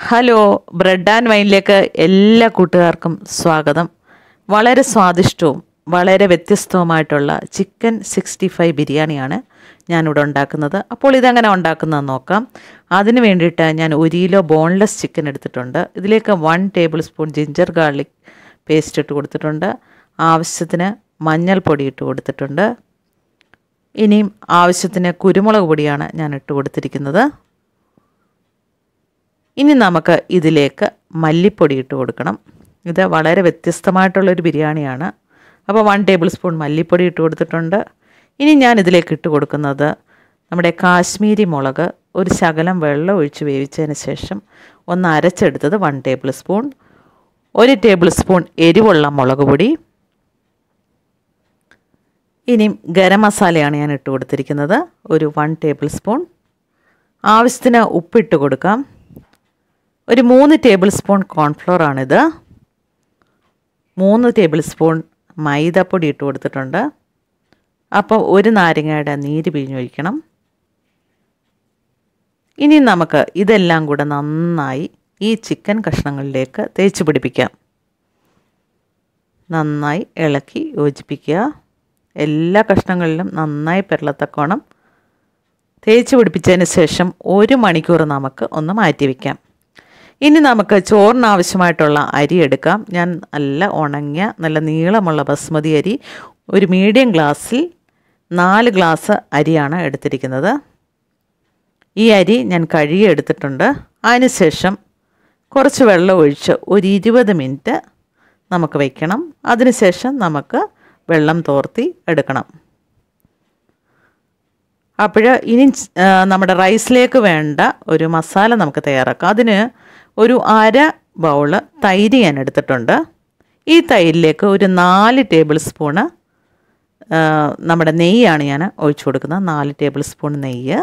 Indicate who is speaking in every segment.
Speaker 1: hello bread and വൈനിലേക്ക് എല്ലാ കൂട്ടുകാർക്കും സ്വാഗതം വളരെ സ്വാദിഷ്ടവും വളരെ വ്യത്യസ്തവുമായിട്ടുള്ള ചിക്കൻ സിക്സ്റ്റി ഫൈവ് ബിരിയാണിയാണ് ഞാനിവിടെ ഉണ്ടാക്കുന്നത് അപ്പോൾ ഇതെങ്ങനെ ഉണ്ടാക്കുന്നതെന്ന് നോക്കാം അതിന് വേണ്ടിയിട്ട് ഞാൻ ഒരു കിലോ ബോൺലെസ് ചിക്കൻ എടുത്തിട്ടുണ്ട് ഇതിലേക്ക് one tablespoon ginger garlic paste ഇട്ട് കൊടുത്തിട്ടുണ്ട് ആവശ്യത്തിന് മഞ്ഞൾപ്പൊടി ഇട്ട് കൊടുത്തിട്ടുണ്ട് ഇനിയും ആവശ്യത്തിന് കുരുമുളക് പൊടിയാണ് ഞാൻ ഇട്ട് കൊടുത്തിരിക്കുന്നത് ഇനി നമുക്ക് ഇതിലേക്ക് മല്ലിപ്പൊടി ഇട്ട് കൊടുക്കണം ഇത് വളരെ വ്യത്യസ്തമായിട്ടുള്ളൊരു ബിരിയാണിയാണ് അപ്പോൾ വൺ ടേബിൾ സ്പൂൺ മല്ലിപ്പൊടി ഇട്ട് കൊടുത്തിട്ടുണ്ട് ഇനി ഞാൻ ഇതിലേക്ക് ഇട്ട് കൊടുക്കുന്നത് നമ്മുടെ കാശ്മീരി മുളക് ഒരു ശകലം വെള്ളം ഒഴിച്ച് വേവിച്ചതിന് ശേഷം ഒന്ന് അരച്ചെടുത്തത് വൺ ടേബിൾ സ്പൂൺ ഒരു ടേബിൾ സ്പൂൺ എരിവുള്ള മുളക് പൊടി ഇനിയും ഗരം മസാലയാണ് ഞാൻ ഇട്ട് കൊടുത്തിരിക്കുന്നത് ഒരു വൺ ടേബിൾ സ്പൂൺ ആവശ്യത്തിന് ഉപ്പിട്ട് കൊടുക്കാം ഒരു മൂന്ന് ടേബിൾ സ്പൂൺ കോൺഫ്ലോർ ആണിത് മൂന്ന് ടേബിൾ സ്പൂൺ മൈദപ്പൊടി ഇട്ട് കൊടുത്തിട്ടുണ്ട് അപ്പോൾ ഒരു നാരങ്ങയുടെ നീര് പിഴിഞ്ഞൊഴിക്കണം ഇനി നമുക്ക് ഇതെല്ലാം കൂടെ നന്നായി ഈ ചിക്കൻ കഷ്ണങ്ങളിലേക്ക് തേച്ച് പിടിപ്പിക്കാം നന്നായി ഇളക്കി യോജിപ്പിക്കുക എല്ലാ കഷ്ണങ്ങളിലും നന്നായി പെരളത്തക്കോണം തേച്ച് പിടിപ്പിച്ചതിന് ശേഷം ഒരു മണിക്കൂർ നമുക്ക് ഒന്ന് മാറ്റി വയ്ക്കാം ഇനി നമുക്ക് ചോറിന് ആവശ്യമായിട്ടുള്ള അരി എടുക്കാം ഞാൻ നല്ല ഉണങ്ങിയ നല്ല നീളമുള്ള ബസ്മതി അരി ഒരു മീഡിയം ഗ്ലാസ്സിൽ നാല് ഗ്ലാസ് അരിയാണ് എടുത്തിരിക്കുന്നത് ഈ അരി ഞാൻ കഴുകി എടുത്തിട്ടുണ്ട് അതിനുശേഷം കുറച്ച് വെള്ളം ഒഴിച്ച് ഒരു ഇരുപത് മിനിറ്റ് നമുക്ക് വയ്ക്കണം അതിനുശേഷം നമുക്ക് വെള്ളം തോർത്തി എടുക്കണം അപ്പോൾ ഇനി നമ്മുടെ റൈസിലേക്ക് വേണ്ട ഒരു മസാല നമുക്ക് തയ്യാറാക്കാം അതിന് ഒരു അര ബൗള് തൈര് ഞാൻ എടുത്തിട്ടുണ്ട് ഈ തൈരിലേക്ക് ഒരു നാല് ടേബിൾ സ്പൂണ് നമ്മുടെ നെയ്യാണ് ഞാൻ ഒഴിച്ചു കൊടുക്കുന്നത് നാല് ടേബിൾ സ്പൂൺ നെയ്യ്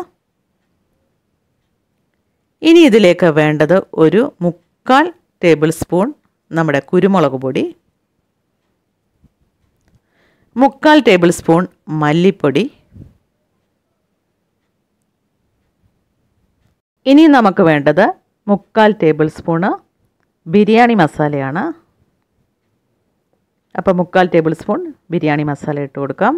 Speaker 1: ഇനി ഇതിലേക്ക് വേണ്ടത് ഒരു മുക്കാൽ ടേബിൾ സ്പൂൺ നമ്മുടെ കുരുമുളക് പൊടി മുക്കാൽ ടേബിൾ സ്പൂൺ മല്ലിപ്പൊടി ഇനി നമുക്ക് വേണ്ടത് മുക്കാൽ ടേബിൾ സ്പൂണ് ബിരിയാണി മസാലയാണ് അപ്പോൾ മുക്കാൽ ടേബിൾ സ്പൂൺ ബിരിയാണി മസാല ഇട്ട് കൊടുക്കാം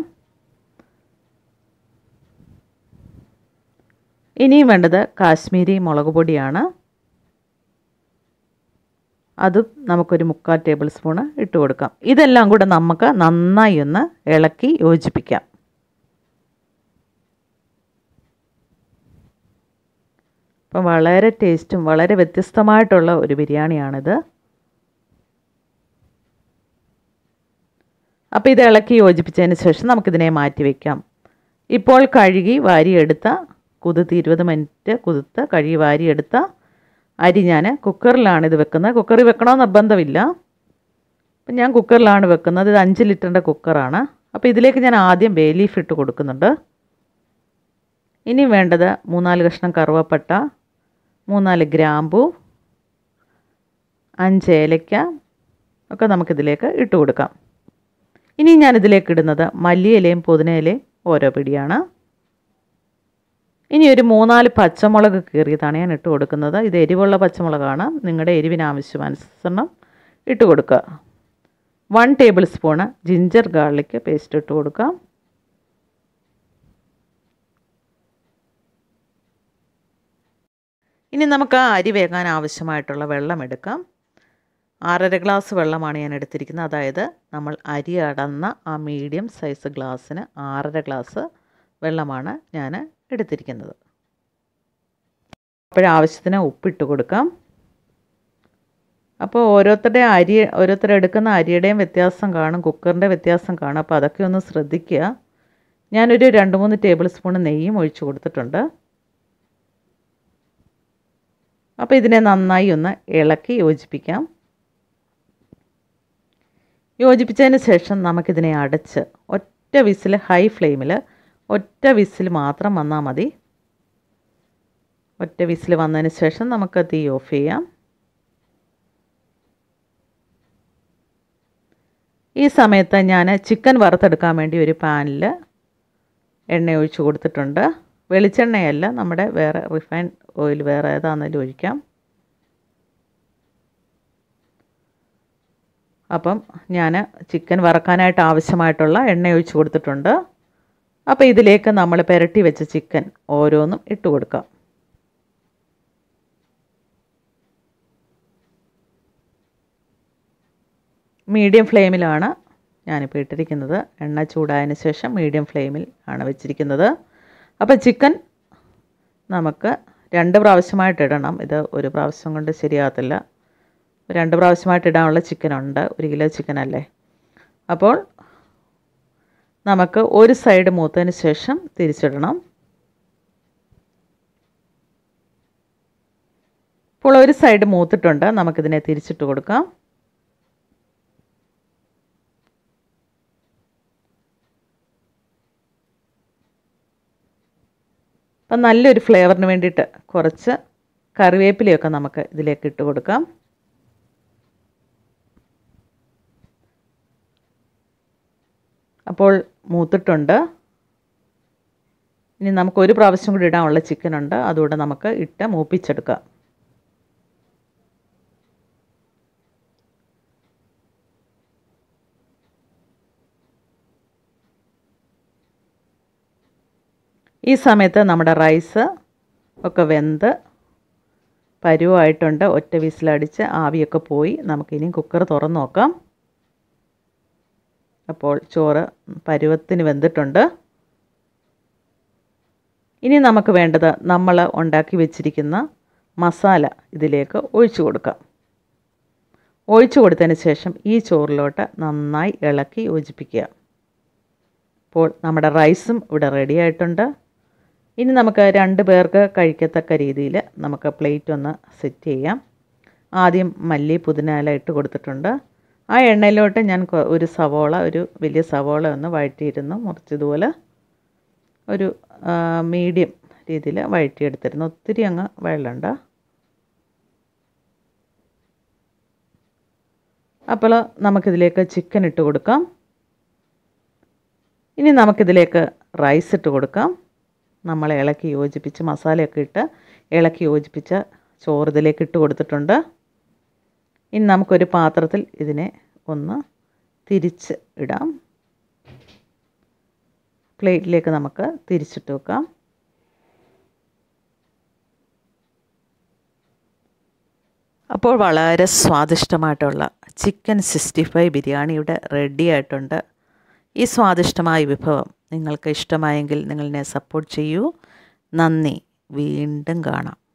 Speaker 1: ഇനിയും വേണ്ടത് കാശ്മീരി മുളക് പൊടിയാണ് അതും നമുക്കൊരു മുക്കാൽ ടേബിൾ സ്പൂണ് ഇട്ട് കൊടുക്കാം ഇതെല്ലാം കൂടെ നമുക്ക് നന്നായി ഒന്ന് ഇളക്കി യോജിപ്പിക്കാം അപ്പം വളരെ ടേസ്റ്റും വളരെ വ്യത്യസ്തമായിട്ടുള്ള ഒരു ബിരിയാണിയാണിത് അപ്പോൾ ഇത് ഇളക്കി യോജിപ്പിച്ചതിന് ശേഷം നമുക്കിതിനെ മാറ്റി വയ്ക്കാം ഇപ്പോൾ കഴുകി വാരിയെടുത്ത കുതിർത്ത് ഇരുപത് മിനിറ്റ് കുതിർത്ത് കഴുകി വാരിയെടുത്ത അരി ഞാൻ കുക്കറിലാണ് ഇത് വെക്കുന്നത് കുക്കറിൽ വെക്കണമെന്ന് നിർബന്ധമില്ല അപ്പം ഞാൻ കുക്കറിലാണ് വെക്കുന്നത് ഇത് അഞ്ച് ലിറ്ററിൻ്റെ കുക്കറാണ് അപ്പോൾ ഇതിലേക്ക് ഞാൻ ആദ്യം ബേ ലീഫ് ഇട്ട് കൊടുക്കുന്നുണ്ട് ഇനി വേണ്ടത് മൂന്നാല് കഷ്ണം കറുവപ്പട്ട മൂന്നാല് ഗ്രാമ്പു അഞ്ച് ഏലയ്ക്ക ഒക്കെ നമുക്കിതിലേക്ക് ഇട്ട് കൊടുക്കാം ഇനി ഞാൻ ഇതിലേക്ക് ഇടുന്നത് മല്ലിയിലയും പുതിനയിലയും ഓരോ പിടിയാണ് ഇനി ഒരു മൂന്നാല് പച്ചമുളക് കീറിയതാണ് ഞാൻ ഇട്ട് കൊടുക്കുന്നത് ഇത് എരിവുള്ള പച്ചമുളകാണ് നിങ്ങളുടെ എരിവിന് ആവശ്യമനുസരണം ഇട്ട് കൊടുക്കുക one tablespoon ginger garlic paste ഇട്ട് കൊടുക്കാം ഇനി നമുക്ക് ആ അരി വേകാൻ ആവശ്യമായിട്ടുള്ള വെള്ളം എടുക്കാം ആറര ഗ്ലാസ് വെള്ളമാണ് ഞാൻ എടുത്തിരിക്കുന്നത് അതായത് നമ്മൾ അരി അടന്ന ആ മീഡിയം സൈസ് ഗ്ലാസ്സിന് ആറര ഗ്ലാസ് വെള്ളമാണ് ഞാൻ എടുത്തിരിക്കുന്നത് അപ്പോഴാവശ്യത്തിന് ഉപ്പിട്ട് കൊടുക്കാം അപ്പോൾ ഓരോരുത്തരുടെ അരി ഓരോരുത്തർ എടുക്കുന്ന അരിയുടെയും വ്യത്യാസം കാണും കുക്കറിൻ്റെ വ്യത്യാസം കാണും അപ്പോൾ അതൊക്കെ ഒന്ന് ശ്രദ്ധിക്കുക ഞാനൊരു രണ്ട് മൂന്ന് ടേബിൾ സ്പൂൺ നെയ്യും ഒഴിച്ചു കൊടുത്തിട്ടുണ്ട് അപ്പോൾ ഇതിനെ നന്നായി ഒന്ന് ഇളക്കി യോജിപ്പിക്കാം യോജിപ്പിച്ചതിന് ശേഷം നമുക്കിതിനെ അടച്ച് ഒറ്റ വിസിൽ ഹൈ ഫ്ലെയിമിൽ ഒറ്റ വിസിൽ മാത്രം വന്നാൽ മതി ഒറ്റ വിസിൽ വന്നതിന് ശേഷം നമുക്ക് തീ ഓഫ് ചെയ്യാം ഈ സമയത്ത് ഞാൻ ചിക്കൻ വറുത്തെടുക്കാൻ വേണ്ടി ഒരു പാനിൽ എണ്ണ ഒഴിച്ച് കൊടുത്തിട്ടുണ്ട് വെളിച്ചെണ്ണയല്ല നമ്മുടെ വേറെ റിഫൈൻഡ് ഓയിൽ വേറെ ഏതാണെങ്കിലും ഒഴിക്കാം അപ്പം ഞാൻ ചിക്കൻ വറക്കാനായിട്ട് ആവശ്യമായിട്ടുള്ള എണ്ണ ഒഴിച്ച് കൊടുത്തിട്ടുണ്ട് അപ്പോൾ ഇതിലേക്ക് നമ്മൾ പുരട്ടി വെച്ച ചിക്കൻ ഓരോന്നും ഇട്ട് കൊടുക്കാം മീഡിയം ഫ്ലെയിമിലാണ് ഞാനിപ്പോൾ ഇട്ടിരിക്കുന്നത് എണ്ണ ചൂടായതിന് ശേഷം മീഡിയം ഫ്ലെയിമിൽ ആണ് വെച്ചിരിക്കുന്നത് അപ്പോൾ ചിക്കൻ നമുക്ക് രണ്ട് പ്രാവശ്യമായിട്ട് ഇടണം ഇത് ഒരു പ്രാവശ്യം കൊണ്ട് ശരിയാകത്തില്ല രണ്ട് പ്രാവശ്യമായിട്ട് ഇടാനുള്ള ചിക്കനുണ്ട് ഒരു കിലോ ചിക്കൻ അല്ലേ അപ്പോൾ നമുക്ക് ഒരു സൈഡ് മൂത്തതിന് ശേഷം തിരിച്ചിടണം ഇപ്പോൾ ഒരു സൈഡ് മൂത്തിട്ടുണ്ട് നമുക്കിതിനെ തിരിച്ചിട്ട് കൊടുക്കാം അപ്പം നല്ലൊരു ഫ്ലേവറിന് വേണ്ടിയിട്ട് കുറച്ച് കറിവേപ്പിലയൊക്കെ നമുക്ക് ഇതിലേക്ക് ഇട്ട് കൊടുക്കാം അപ്പോൾ മൂത്തിട്ടുണ്ട് ഇനി നമുക്ക് ഒരു പ്രാവശ്യം കൂടി ഇടാനുള്ള ചിക്കനുണ്ട് അതുകൂടെ നമുക്ക് ഇട്ട് മൂപ്പിച്ചെടുക്കാം ഈ സമയത്ത് നമ്മുടെ റൈസ് ഒക്കെ വെന്ത് പരുവായിട്ടുണ്ട് ഒറ്റ വിസിലടിച്ച് ആവിയൊക്കെ പോയി നമുക്കിനി കുക്കർ തുറന്ന് നോക്കാം അപ്പോൾ ചോറ് പരുവത്തിന് വെന്തിട്ടുണ്ട് ഇനി നമുക്ക് വേണ്ടത് നമ്മൾ ഉണ്ടാക്കി വെച്ചിരിക്കുന്ന മസാല ഇതിലേക്ക് ഒഴിച്ചു കൊടുക്കാം ഒഴിച്ചു കൊടുത്തതിന് ശേഷം ഈ ചോറിലോട്ട് നന്നായി ഇളക്കി യോജിപ്പിക്കുക അപ്പോൾ നമ്മുടെ റൈസും ഇവിടെ റെഡി ആയിട്ടുണ്ട് ഇനി നമുക്ക് രണ്ട് പേർക്ക് കഴിക്കത്തക്ക രീതിയിൽ നമുക്ക് പ്ലേറ്റ് ഒന്ന് സെറ്റ് ചെയ്യാം ആദ്യം മല്ലി പുതിനാല ഇട്ട് കൊടുത്തിട്ടുണ്ട് ആ എണ്ണയിലോട്ട് ഞാൻ ഒരു സവോള ഒരു വലിയ സവോള ഒന്ന് വഴറ്റിയിരുന്നു മുറിച്ചതുപോലെ ഒരു മീഡിയം രീതിയിൽ വഴറ്റിയെടുത്തിരുന്നു ഒത്തിരി അങ്ങ് വെള്ളമുണ്ട അപ്പോൾ നമുക്കിതിലേക്ക് ചിക്കൻ ഇട്ട് കൊടുക്കാം ഇനി നമുക്കിതിലേക്ക് റൈസ് ഇട്ട് കൊടുക്കാം നമ്മൾ ഇളക്കി യോജിപ്പിച്ച് മസാലയൊക്കെ ഇട്ട് ഇളക്കി യോജിപ്പിച്ച ചോറ് ഇതിലേക്ക് ഇട്ട് കൊടുത്തിട്ടുണ്ട് ഇനി നമുക്കൊരു പാത്രത്തിൽ ഇതിനെ ഒന്ന് തിരിച്ച് ഇടാം പ്ലേറ്റിലേക്ക് നമുക്ക് തിരിച്ചിട്ട് വെക്കാം അപ്പോൾ വളരെ സ്വാദിഷ്ടമായിട്ടുള്ള ചിക്കൻ സിക്സ്റ്റി ഫൈവ് ബിരിയാണി ഇവിടെ റെഡി ആയിട്ടുണ്ട് ഈ സ്വാദിഷ്ടമായ വിഭവം നിങ്ങൾക്ക് ഇഷ്ടമായെങ്കിൽ നിങ്ങൾ എന്നെ സപ്പോർട്ട് ചെയ്യൂ നന്ദി വീണ്ടും കാണാം